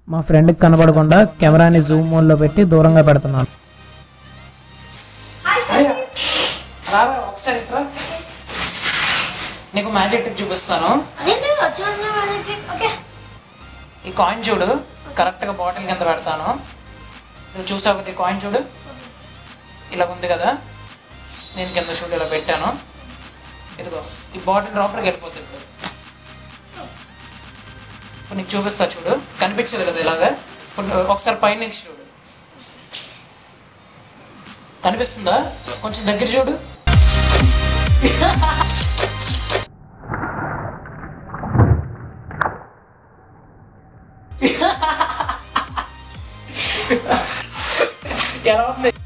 మా ఫ్రెండ్కి కనబడకుండా కెమెరాని జూమ్ మోడ్లో పెట్టి దూరంగా పెడుతున్నాను రారా ఒకసారి ఇట్రా నీకు మ్యాజిక్ టిప్ చూపిస్తాను అదేంటి వచ్చిన మ్యాజిక్ ఓకే ఈ కాయిన్ చూడు కరెక్ట్గా బాటిల్ కింద పెడతాను నువ్వు చూసావు ఈ కాయిన్ చూడు ఇలా ఉంది కదా నేను కింద చూడు ఇలా పెట్టాను ఇదిగో ఈ బాటిల్ లోపలికి వెళ్ళిపోతుంది ఇప్పుడు ఇప్పుడు నీకు చూపిస్తా చూడు కనిపించదు కదా ఇలాగా ఇప్పుడు నువ్వు ఒకసారి పైన నుంచి చూడు కనిపిస్తుందా కొంచెం దగ్గర చూడు ఎలా ఉంది